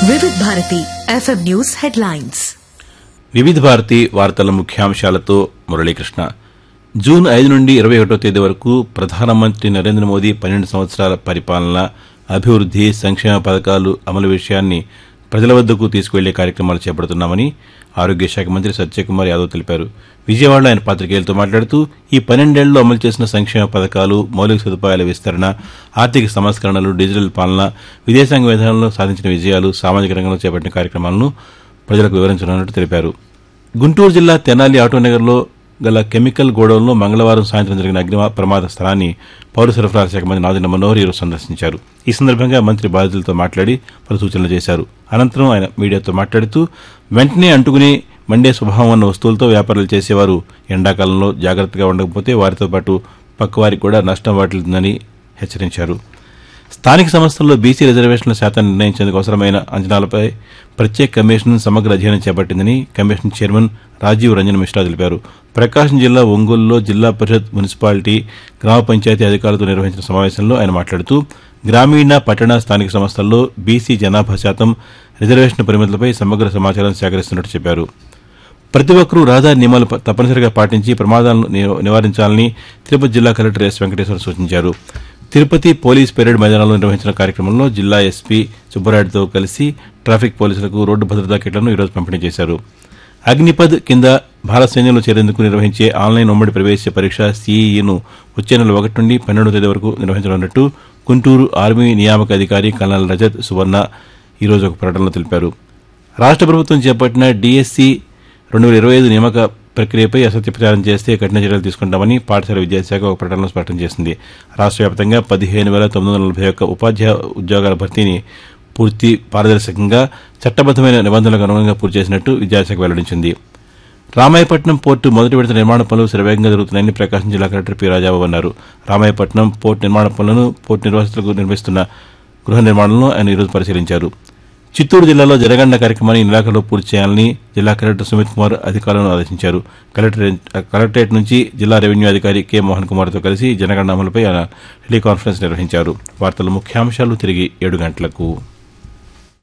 వివిధ Bharati FM news headlines వివిధ భారతి వార్తల ముఖ్యాంశాలతో మురళీకృష్ణ జూన్ ఐదు నుండి ఇరవై ఒకటో తేదీ వరకు ప్రధానమంత్రి నరేంద్ర మోదీ పన్నెండు సంవత్సరాల పరిపాలన అభివృద్ది సంక్షేమ పథకాలు అమలు విషయాన్ని ప్రజల వద్దకు తీసుకువెళ్లే కార్యక్రమాలు చేపడుతున్నామని ఆరోగ్య శాఖ మంత్రి సత్యకుమార్ యాదవ్ తెలిపారు విజయవాడలో ఆయన పాతికేయులతో మాట్లాడుతూ ఈ పన్నెండేళ్లలో అమలు చేసిన సంక్షేమ పథకాలు మౌలిక సదుపాయాల విస్తరణ ఆర్థిక సంస్కరణలు డిజిటల్ పాలన విదేశాంగ విధానంలో సాధించిన విజయాలు సామాజిక రంగంలో చేపట్టిన కార్యక్రమాలను ప్రజలకు వివరించనున్నట్టు తెలిపారు గుంటూరు జిల్లా తెనాలి ఆటోనగర్లో గల కెమికల్ గోడౌన్లో మంగళవారం సాయంత్రం జరిగిన అగ్ని ప్రమాద స్థలాన్ని పౌర సరఫరాల శాఖ మంత్రి నాదిన మనోహర్ ఈరోజు సందర్శించారు ఈ సందర్భంగా మంత్రి బాధితులతో మాట్లాడి పలు సూచనలు చేశారు అనంతరం ఆయన మీడియాతో మాట్లాడుతూ వెంటనే అంటుకుని మండే స్వభావం ఉన్న వస్తువులతో వ్యాపారాలు చేసేవారు ఎండాకాలంలో జాగ్రత్తగా ఉండకపోతే వారితో పాటు పక్కవారికి కూడా నష్టం వాటిల్తుందని హెచ్చరించారు స్థానిక సంస్థల్లో బీసీ రిజర్వేషన్ల శాతాన్ని నిర్ణయించేందుకు అవసరమైన అంచనాలపై ప్రత్యేక కమిషన్ సమగ్ర అధ్యయనం చేపట్టిందని కమిషన్ చైర్మన్ రాజీవ్ రంజన్ మిశ్రా తెలిపారు ప్రకాశం జిల్లా ఒంగోలులో జిల్లా పరిషత్ మున్సిపాలిటీ గ్రామ పంచాయతీ అధికారులతో నిర్వహించిన సమావేశంలో ఆయన మాట్లాడుతూ గ్రామీణ పట్టణ స్థానిక సంస్థల్లో బీసీ జనాభా శాతం రిజర్వేషన్ పరిమితులపై సమగ్ర సమాచారం సేకరిస్తున్నట్టు చెప్పారు ప్రతి ఒక్కరూ రహదారి నియమాలు ప- తప్పనిసరిగా పాటించి ప్రమాదాలను ని- నివారించాలని తిరుపతి జిల్లా కలెక్టర్ ఎస్ వెంకటేశ్వర సూచించారు తిరుపతి పోలీస్ పెరేడ్ మైదానంలో నిర్వహించిన కార్యక్రమంలో జిల్లా ఎస్పీ సుబ్బరాయుడుతో కలిసి ట్రాఫిక్ పోలీసులకు రోడ్డు భద్రతా కిట్లను ఈరోజు పంపిణీ చేశారు అగ్నిపథ్ కింద భారత సైన్యంలో చేరేందుకు నిర్వహించే ఆన్లైన్ ఉమ్మడి ప్రవేశ పరీక్ష సీఈఈను వచ్చే నెల ఒకటి నుండి పన్నెండో తేదీ వరకు నిర్వహించనున్నట్టు గుంటూరు ఆర్మీ నియామక అధికారి కల్నల్ రజత్ సువర్ణ ఈరోజు ఒక ప్రకటనలో తెలిపారు రాష్ట్ర ప్రభుత్వం చేపట్టిన డీఎస్సీ రెండు వేల ఇరవై ఐదు నియామక ప్రక్రియపై అసత్య ప్రచారం చేస్తే కఠిన చర్యలు తీసుకుంటామని పాఠశాల విద్యాశాఖ ఒక ప్రకటనలో స్పష్టం చేసింది రాష్ట్ర వ్యాప్తంగా పదిహేను వేల తొమ్మిది వందల నలభై ఒక్క ఉపాధ్యాయ ఉద్యోగాల భర్తీని పూర్తి పారదర్శకంగా చట్టబద్దమైన నిబంధనలకు అనుగుణంగా పూర్తి చేసినట్టు విద్యాశాఖ వెల్లడించింది రామాయపట్నం పోర్టు మొదటి విడత నిర్మాణ పనులు శరవేగంగా జరుగుతున్నాయని ప్రకాశం జిల్లా కలెక్టర్ పి రాజాబాబు అన్నారు రామాయపట్నం పోర్టు నిర్మాణ పనులను పోర్టు నిర్వాసితులకు నిర్మిస్తున్న గృహ నిర్మాణంలో ఆయన ఈరోజు పరిశీలించారు చిత్తూరు జిల్లాలో జరగండ కార్యక్రమాన్ని నెలాఖరులో పూర్తి చేయాలని జిల్లా కలెక్టర్ సుమిత్ కుమార్ అధికారులను ఆదేశించారు కలెక్టరేట్ కలెక్టరేట్ నుంచి జిల్లా రెవెన్యూ అధికారి కె మోహన్ కుమార్తో కలిసి జనగణన అమలుపై ఆయన టెలికాన్ఫరెన్స్ నిర్వహించారు వార్తల ముఖ్యాంశాలు తిరిగి ఏడు గంటలకు